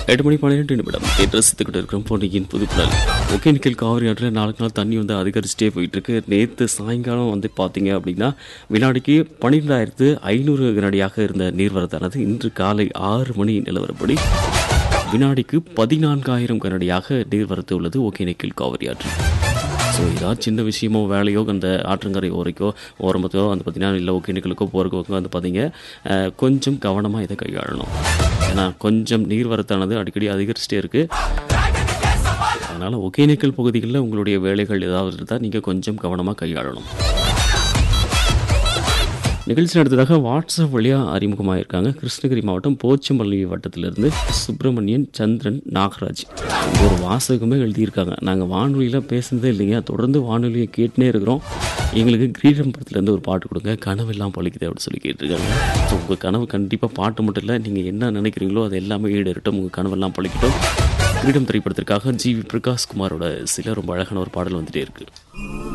எட்டு மணி பன்னிரெண்டு நிமிடம் கேட்டு ரசித்துக்கிட்டு இருக்கிறோம் பொன்னியின் புதுப்புடல் ஒகேனிக்கல் காவிரி ஆற்றில் நாளுக்கு நாள் தண்ணி வந்து அதிகரிச்சுட்டே போயிட்டு இருக்கு நேற்று சாயங்காலம் வந்து பார்த்தீங்க அப்படின்னா வினாடிக்கு பன்னிரெண்டாயிரத்து ஐநூறு வினாடியாக இருந்த நீர்வரத்தானது இன்று காலை ஆறு மணி நிலவரப்படி வினாடிக்கு பதினான்காயிரம் கனடியாக நீர்வரத்து உள்ளது ஒகேனிக்கல் காவிரி ஆற்று ஸோ ஏதாவது சின்ன விஷயமோ வேலையோ அந்த ஆற்றங்கரை ஓரைக்கோ ஓரமத்தோ வந்து பார்த்தீங்கன்னா இல்லை ஒகேனிக்கலுக்கோ போகிறக்கோ வந்து பார்த்தீங்க அஹ், கொஞ்சம் கவனமாக இதை கையாளணும் ஏன்னா கொஞ்சம் நீர்வரத்தானது அடிக்கடி அதிகரிச்சுட்டே இருக்குது அதனால் ஒகேனக்கல் பகுதிகளில் உங்களுடைய வேலைகள் ஏதாவது இருந்தால் நீங்கள் கொஞ்சம் கவனமாக கையாளணும் நிகழ்ச்சி அடுத்ததாக வாட்ஸ்அப் வழியாக அறிமுகமாயிருக்காங்க கிருஷ்ணகிரி மாவட்டம் போச்சம்பள்ளி வட்டத்திலிருந்து சுப்பிரமணியன் சந்திரன் நாகராஜ் ஒரு வாசகமே எழுதியிருக்காங்க நாங்கள் வானொலியில் பேசுனதே இல்லைங்க தொடர்ந்து வானொலியை கேட்டுனே இருக்கிறோம் எங்களுக்கு கிரீடம் படத்துலேருந்து ஒரு பாட்டு கொடுங்க கனவெல்லாம் பழிக்குது அப்படின்னு சொல்லி கேட்டிருக்காங்க ஸோ உங்கள் கனவு கண்டிப்பாக பாட்டு மட்டும் இல்லை நீங்கள் என்ன நினைக்கிறீங்களோ அது எல்லாமே ஈடேறட்டும் உங்கள் கனவெல்லாம் பழிக்கட்டும் கிரீடம் திரைப்படத்திற்காக ஜி வி பிரகாஷ் குமாரோட சில ரொம்ப அழகான ஒரு பாடல் வந்துட்டே இருக்குது